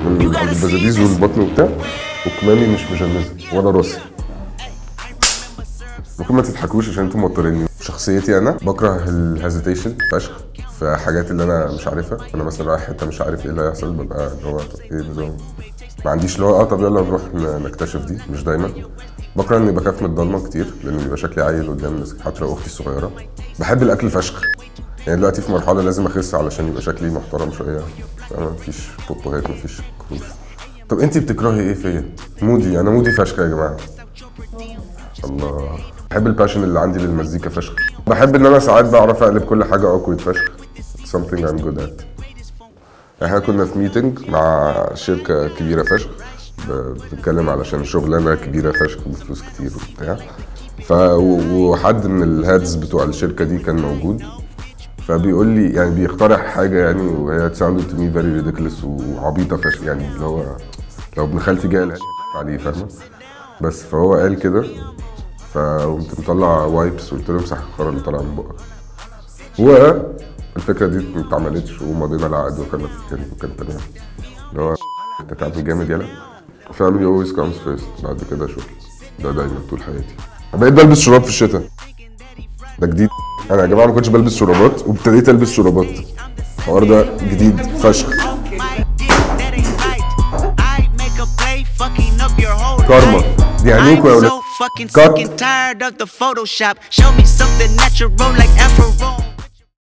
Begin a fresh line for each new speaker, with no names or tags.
من عند البزابيز والبطن وبتاع وكمامي مش مجمزه ولا راسي ممكن ما تضحكوش عشان انتوا موتريني شخصيتي انا بكره الهيزيتيشن فشخ في حاجات اللي انا مش عارفها انا مثلا رايح حته مش عارف ايه اللي هيحصل ببقى اللي هو طب ايه نظام ما عنديش اللي هو اه طب يلا نروح ن- نكتشف دي مش دايما بكره اني بخاف من الضلمه كتير لان بيبقى شكلي عيل قدام الناس حتى لو اختي الصغيره بحب الاكل فشخ يعني دلوقتي في مرحله لازم اخس علشان يبقى شكلي محترم شويه فاهمة؟ مفيش بوبوهات مفيش كروش طب انت بتكرهي ايه فيا؟ مودي انا مودي فشخ يا جماعه الله بحب الباشن اللي عندي للمزيكا فشخ بحب ان انا ساعات بعرف اقلب كل حاجه اوكورد فشخ something I'm good at احنا كنا في ميتنج مع شركه كبيره فشخ ب- بنتكلم علشان شغلانه كبيره فشخ بفلوس كتير وبتاع ف و- وحد من الهادز بتوع الشركه دي كان موجود فبيقول لي يعني بيقترح حاجه يعني وهي sounded to me very ridiculous وعبيطه فشخ يعني اللي هو لو ابن خالتي جاي قال عليه فاهمه بس فهو قال كده فقمت مطلع وايبس وقلت له امسح الخرا اللي طالع من بقك والفكره دي ما اتعملتش ومضينا العقد وكان كان كان تمام اللي هو انت تعمل جامد يلا family always comes first بعد كده شغل ده دايما طول حياتي بقيت بلبس شراب في الشتاء ده جديد انا يا جماعه ما كنتش بلبس شرابات وابتديت البس شرابات الحوار ده جديد فشخ
That ain't right. I make a play, fucking up your whole
كارما
life.
دي عينيكوا يا
I'm
ولاد
so fucking
Cut.
sick and tired of the Photoshop. Show me something natural like Afro.